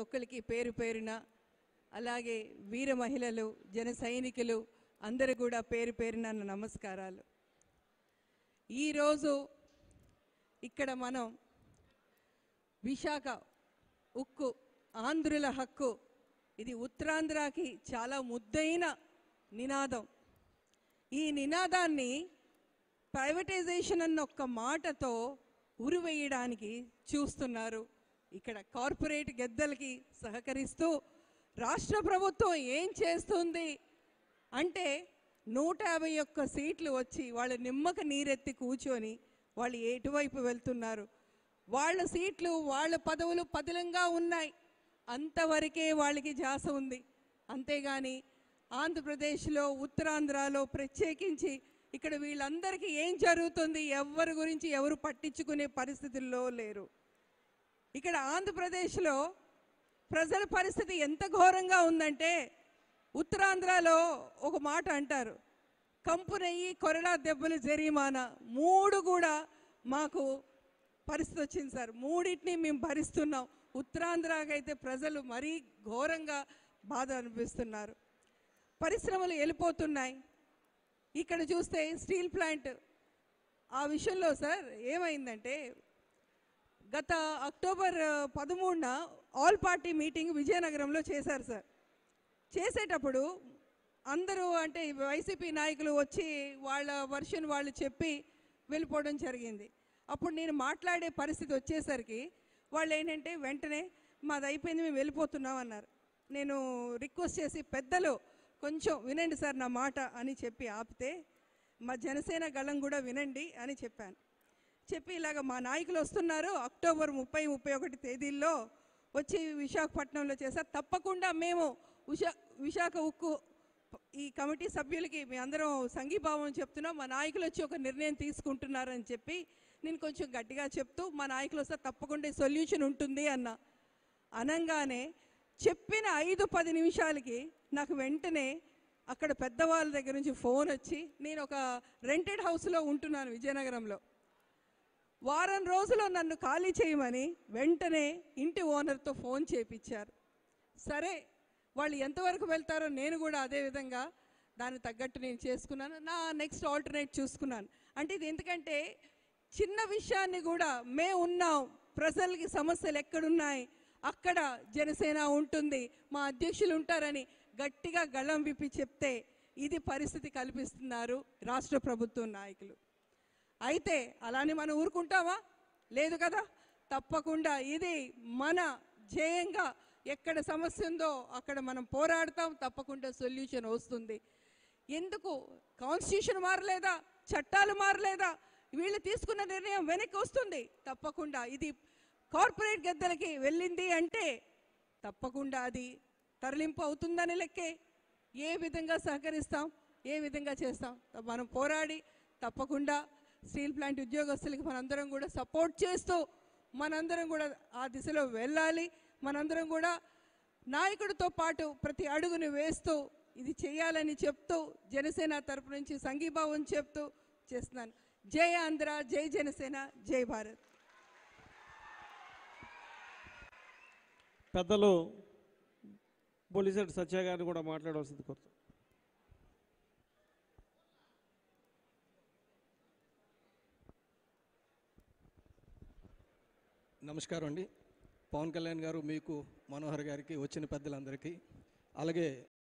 ఒక్కరికి పేరు పేరున అలాగే వీర మహిళలు జన సైనికులు అందరూ కూడా పేరు పేరున నా నమస్కారాలు ఈరోజు ఇక్కడ మనం విశాఖ ఉక్కు ఆంధ్రుల హక్కు ఇది ఉత్తరాంధ్రకి చాలా ముద్దైన నినాదం ఈ నినాదాన్ని ప్రైవేటైజేషన్ అన్న ఒక్క మాటతో ఉరివేయడానికి చూస్తున్నారు ఇక్కడ కార్పొరేట్ గెద్దలకి సహకరిస్తూ రాష్ట్ర ప్రభుత్వం ఏం చేస్తుంది అంటే నూట యాభై ఒక్క సీట్లు వచ్చి వాళ్ళు నిమ్మక నీరెత్తి కూర్చొని వాళ్ళు ఎటువైపు వెళ్తున్నారు వాళ్ళ సీట్లు వాళ్ళ పదవులు పదిలంగా ఉన్నాయి అంతవరకే వాళ్ళకి జాస ఉంది అంతేగాని ఆంధ్రప్రదేశ్లో ఉత్తరాంధ్రలో ప్రత్యేకించి ఇక్కడ వీళ్ళందరికీ ఏం జరుగుతుంది ఎవరి గురించి ఎవరు పట్టించుకునే పరిస్థితుల్లో లేరు ఇక్కడ ఆంధ్రప్రదేశ్లో ప్రజల పరిస్థితి ఎంత ఘోరంగా ఉందంటే ఉత్తరాంధ్రలో ఒక మాట అంటారు కంపు నెయ్యి కొరడా దెబ్బలు జరిమానా మూడు కూడా మాకు పరిస్థితి వచ్చింది సార్ మూడింటిని మేము భరిస్తున్నాం ఉత్తరాంధ్రకైతే ప్రజలు మరీ ఘోరంగా బాధ అనిపిస్తున్నారు పరిశ్రమలు వెళ్ళిపోతున్నాయి ఇక్కడ చూస్తే స్టీల్ ప్లాంట్ ఆ విషయంలో సార్ ఏమైందంటే గత అక్టోబర్ పదమూడున ఆల్ పార్టీ మీటింగ్ విజయనగరంలో చేశారు సార్ చేసేటప్పుడు అందరూ అంటే వైసీపీ నాయకులు వచ్చి వాళ్ళ వర్షన్ వాళ్ళు చెప్పి వెళ్ళిపోవడం జరిగింది అప్పుడు నేను మాట్లాడే పరిస్థితి వచ్చేసరికి వాళ్ళు ఏంటంటే వెంటనే మాది అయిపోయింది మేము వెళ్ళిపోతున్నాం అన్నారు నేను రిక్వెస్ట్ చేసి పెద్దలు కొంచెం వినండి సార్ నా మాట అని చెప్పి ఆపితే మా జనసేన గళం కూడా వినండి అని చెప్పాను చెప్పి ఇలాగ మా నాయకులు వస్తున్నారు అక్టోబర్ ముప్పై ముప్పై ఒకటి తేదీల్లో వచ్చి విశాఖపట్నంలో చేశారు తప్పకుండా మేము ఉషా విశాఖ ఉక్కు ఈ కమిటీ సభ్యులకి మీ అందరం సంఘీభావం చెప్తున్నాం మా నాయకులు వచ్చి ఒక నిర్ణయం తీసుకుంటున్నారని చెప్పి నేను కొంచెం గట్టిగా చెప్తూ మా నాయకులు వస్తే తప్పకుండా సొల్యూషన్ ఉంటుంది అన్న అనంగానే చెప్పిన ఐదు పది నిమిషాలకి నాకు వెంటనే అక్కడ పెద్దవాళ్ళ దగ్గర నుంచి ఫోన్ వచ్చి నేను ఒక రెంటెడ్ హౌస్లో ఉంటున్నాను విజయనగరంలో వారం రోజులు నన్ను ఖాళీ చేయమని వెంటనే ఇంటి ఓనర్తో ఫోన్ చేపించారు సరే వాళ్ళు ఎంతవరకు వెళ్తారో నేను కూడా అదే విధంగా దాన్ని తగ్గట్టు నేను చేసుకున్నాను నా నెక్స్ట్ ఆల్టర్నేట్ చూసుకున్నాను అంటే ఇది ఎందుకంటే చిన్న విషయాన్ని కూడా మేము ఉన్నాం ప్రజలకి సమస్యలు ఎక్కడున్నాయి అక్కడ జనసేన ఉంటుంది మా అధ్యక్షులు ఉంటారని గట్టిగా గళం విప్పి చెప్తే ఇది పరిస్థితి కల్పిస్తున్నారు రాష్ట్ర ప్రభుత్వం నాయకులు అయితే అలానే మనం ఊరుకుంటామా లేదు కదా తప్పకుండా ఇది మన ధ్యేయంగా ఎక్కడ సమస్య ఉందో అక్కడ మనం పోరాడతాం తప్పకుండా సొల్యూషన్ వస్తుంది ఎందుకు కాన్స్టిట్యూషన్ మారలేదా చట్టాలు మారలేదా వీళ్ళు తీసుకున్న నిర్ణయం వెనక్కి వస్తుంది తప్పకుండా ఇది కార్పొరేట్ గద్దలకి వెళ్ళింది అంటే తప్పకుండా అది తరలింపు అవుతుందని లెక్కే ఏ విధంగా సహకరిస్తాం ఏ విధంగా చేస్తాం మనం పోరాడి తప్పకుండా స్టీల్ ప్లాంట్ ఉద్యోగస్తులకి మనందరం కూడా సపోర్ట్ చేస్తూ మనందరం కూడా ఆ దిశలో వెళ్ళాలి మనందరం కూడా నాయకుడితో పాటు ప్రతి అడుగును వేస్తూ ఇది చేయాలని చెప్తూ జనసేన తరపు నుంచి సంఘీభావం చెప్తూ చేస్తున్నాను జై ఆంధ్ర జై జనసేన జై భారత్ పెద్దలు బొలిసెట్ సత్య గారిని కూడా మాట్లాడవలసింది కోరుతాం నమస్కారం అండి పవన్ కళ్యాణ్ గారు మీకు మనోహర్ గారికి వచ్చిన పెద్దలందరికీ అలాగే